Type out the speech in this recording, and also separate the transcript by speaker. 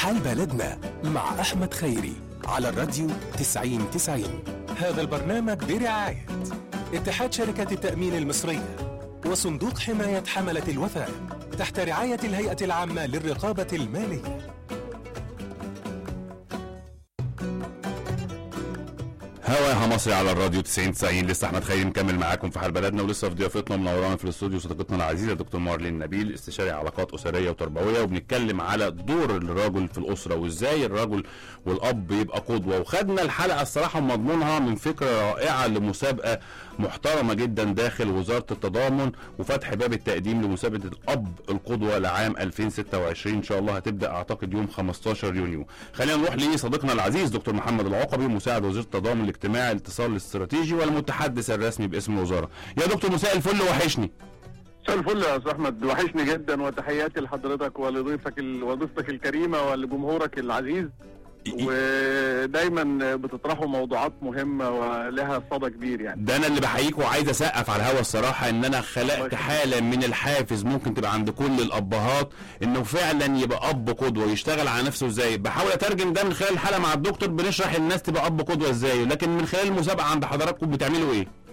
Speaker 1: حال بلدنا مع أحمد خيري على الراديو 90 90 هذا البرنامج برعاية اتحاد شركات التأمين المصرية وصندوق حماية حملة الوثائق تحت رعاية الهيئة العامة للرقابة المالية
Speaker 2: هواها مصري على الراديو 90 90 لسه احمد خيري مكمل معاكم في حال بلدنا ولسه في ضيافتنا منورانا في الاستوديو صديقتنا العزيزه دكتور مارلين نبيل استشاري علاقات اسريه وتربويه وبنتكلم على دور الرجل في الاسره وازاي الرجل والاب يبقى قدوه وخدنا الحلقه الصراحه مضمونها من فكره رائعه لمسابقه محترمه جدا داخل وزاره التضامن وفتح باب التقديم لمسابقه الاب القدوه لعام 2026 ان شاء الله هتبدا اعتقد يوم 15 يونيو خلينا نروح لصديقنا العزيز دكتور محمد العقبي مساعد وزير التضامن الاجتماعي الاتصال الاستراتيجي والمتحدث الرسمي باسم الوزاره يا دكتور مساء الفل وحشني
Speaker 3: مساء الفل يا استاذ احمد وحشني جدا وتحياتي لحضرتك ولضيفك ال... وضيفتك الكريمه ولجمهورك العزيز ودايما بتطرحوا موضوعات مهمه ولها صدى كبير يعني
Speaker 2: ده انا اللي بحييك وعايز اسقف على الهوا الصراحه ان انا خلقت حاله من الحافز ممكن تبقى عند كل الابهات انه فعلا يبقى اب قدوه يشتغل على نفسه ازاي بحاول اترجم ده من خلال الحلقه مع الدكتور بنشرح الناس تبقى اب قدوه ازاي لكن من خلال المسابقه عند حضراتكم بتعملوا ايه